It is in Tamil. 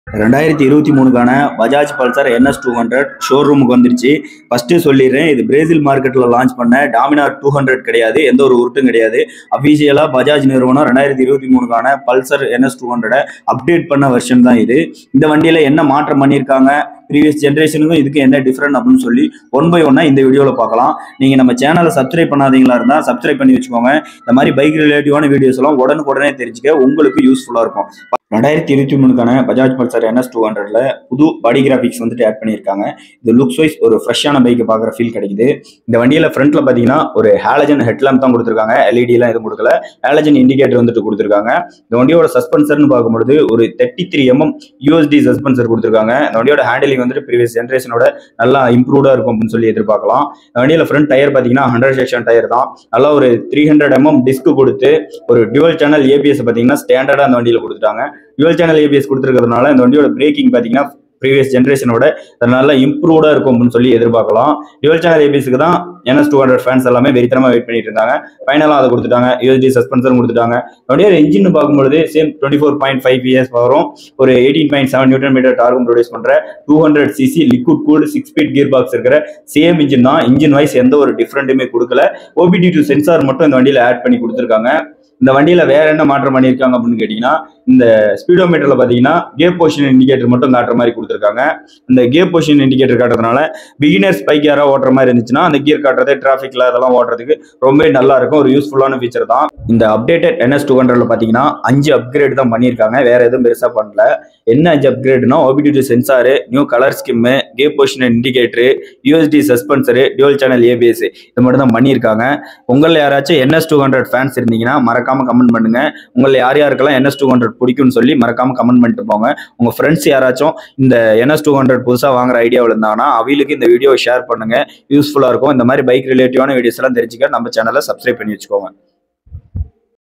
ரெண்டாயிரத்தி இருபத்தி மூணுக்கான Bajaj Pulsar NS two hundred ஷோரூமுக்கு வந்துருச்சு ஃபர்ஸ்ட்டு சொல்லிடுறேன் இது பிரேசில் மார்க்கெட்டில் லான்ச் பண்ண டாமினார் டூ ஹண்ட்ரட் கிடையாது எந்த ஒரு உருட்டும் கிடையாது அஃபீஷியலாக பஜாஜ் நிறுவனம் ரெண்டாயிரத்தி இருபத்தி மூணுக்கான பல்சர் என்எஸ் டூ ஹண்ட்ரடை அப்டேட் பண்ண வெர்ஷன் தான் இது இந்த வண்டியில் என்ன மாற்றம் பண்ணியிருக்காங்க ப்ரீவியஸ் ஜென்ரேஷனுக்கும் இதுக்கு என்ன டிஃப்ரெண்ட் அப்படின்னு சொல்லி ஒன் பை ஒன்னாக இந்த வீடியோவில் பார்க்கலாம் நீங்கள் நம்ம சேனலை சப்ஸ்கிரைப் பண்ணாதீங்களா இருந்தால் சப்ஸ்கிரைப் பண்ணி வச்சுக்கோங்க இந்த மாதிரி பைக் ரிலேட்டிவான வீடியோஸ் எல்லாம் உடனுக்குடனே தெரிஞ்சுக்க உங்களுக்கு யூஸ்ஃபுல்லாக இருக்கும் ரெண்டாயிரத்தி இருபத்தி மூணுக்கான பஜாஜ் பல்சர் என்எஸ் டூ ஹண்ட்ரட்ல புது பாடி கிராஃபிக்ஸ் வந்துட்டு ஆட் பண்ணியிருக்காங்க இது லுக்ஸ் வைஸ் ஒரு ஃப்ரெஷ்ஷான பைக்கை பார்க்குற ஃபீல் கிடைக்குது இந்த வண்டியில் ஃப்ரண்ட்ல பார்த்தீங்கன்னா ஒரு ஹாலஜன் ஹெட்லாம்ப் தான் கொடுத்துருக்காங்க எல்இடிலாம் எதுவும் கொடுக்கல ஹாலஜன் இண்டிகேட்டர் வந்துட்டு கொடுத்துருக்காங்க இந்த வண்டியோட சஸ்பென்சர்னு பார்க்கும்பொழுது ஒரு thirty three mm USD suspension கொடுத்துருக்காங்க இந்த வண்டியோட ஹேண்டிலிங் வந்துட்டு ப்ரீவியஸ் ஜென்ரேஷனோட நல்லா இம்ப்ரூவ்டாக இருக்கும் அப்படின்னு சொல்லி எதிர்பார்க்கலாம் இந்த வண்டியில் ஃப்ரண்ட் டயர் பார்த்தீங்கன்னா ஹண்ட்ரட் செக்ஷன் டயர் தான் நல்லா ஒரு த்ரீ ஹண்ட்ரட் எம்எம் டிஸ்க் கொடுத்து ஒரு டியூவல் சேனல் ஏபிஎஸ் பார்த்தீங்கன்னா ஸ்டாண்டர்டாக அந்த வண்டியில் கொடுத்துட்டாங்க டியூவல் சேனல் ஏபிஎஸ் கொடுத்துருக்கிறதுனால இந்த வண்டியோட பிரேக்கிங் பார்த்தீங்கன்னா ப்ரீவியஸ் ஜென்ரேஷனோட நல்லா இம்ப்ரூவ்டாக இருக்கும் அப்படின்னு சொல்லி எதிர்பார்க்கலாம் டியூவல் சேனல் ஏபிஎஸ்க்கு தான் என்எஸ் டூ ஹண்ட்ரட் ஃபேன்ஸ் எல்லாமே வெறித்தனமாக வெயிட் பண்ணிட்டு இருந்தாங்க ஃபைனலாக அதை கொடுத்துட்டாங்க யூஎஸ்டி சஸ்பென்சரும் கொடுத்துட்டாங்க வண்டியோட இன்ஜின் பார்க்கும்பொழுது same twenty four point five PS வரும் ஒரு eighteen point seven newton metre டார்கும் ப்ரொடியூஸ் பண்ணுற two hundred cc liquid cool six speed gear box இருக்கிற சேம் இன்ஜின் தான் இன்ஜின் வைஸ் எந்த ஒரு டிஃப்ரெண்ட்டுமே கொடுக்கல ஓபிடி டூ சென்சார் மட்டும் இந்த வண்டியில் ஆட் பண்ணி கொடுத்துருக்காங்க இந்த வண்டியில் வேற என்ன மாற்றம் பண்ணியிருக்காங்க அப்படின்னு கேட்டிங்கன்னா இந்த ஸ்பீடோமீட்டரில் பார்த்தீங்கன்னா கேர் பொசிஷன் இண்டிகேட்டர் மட்டும் காட்டுற மாதிரி கொடுத்துருக்காங்க இந்த கேர் பொசிஷன் இண்டிகேட்டர் காட்டுறதுனால பிகினர்ஸ் பைக் யாராவது ஓட்டுற மாதிரி இருந்துச்சுன்னா அந்த கியர் காட்டுறது டிராஃபிக்ல அதெல்லாம் ஓட்டுறதுக்கு ரொம்ப நல்லா இருக்கும் ஒரு யூஸ்ஃபுல்லான ஃபீச்சர் தான் இந்த அப்டேட்டட் என்எஸ் டூ ஹண்ட்ரட்ல பார்த்தீங்கன்னா அஞ்சு அப்கிரேட் தான் பண்ணியிருக்காங்க வேற எதுவும் பெருசாக பண்ணல என்ன அஞ்சு அப்கிரேட்னா OBD sensor new colour scheme gear position indicator USD suspension dual channel ABS இது மட்டும் தான் பண்ணியிருக்காங்க உங்களில் யாராச்சும் என்எஸ் டூ ஹண்ட்ரட் ஃபேன்ஸ் இருந்தீங்கன்னா மறக்காம கமெண்ட் பண்ணுங்க உங்களை யார் யாருக்கெல்லாம் என்எஸ் டூ ஹண்ட்ரட் பிடிக்கும்னு சொல்லி மறக்காம கமெண்ட் பண்ணிட்டு போங்க உங்க ஃப்ரெண்ட்ஸ் யாராச்சும் இந்த என்எஸ் டூ ஹண்ட்ரட் புதுசாக வாங்குற ஐடியாவில் இருந்தாங்கன்னா அவங்களுக்கு இந்த வீடியோவை ஷேர் பண்ணுங்க யூஸ்ஃபுல்லாக இருக்கும் இந்த மாதிரி பைக் ரிலேட்டிவான வீடியோஸ் எல்லாம் தெரிஞ்சுக்க நம்ம சேனலை சப்ஸ்கிரைப் பண்ணி வச்சுக்கோங்க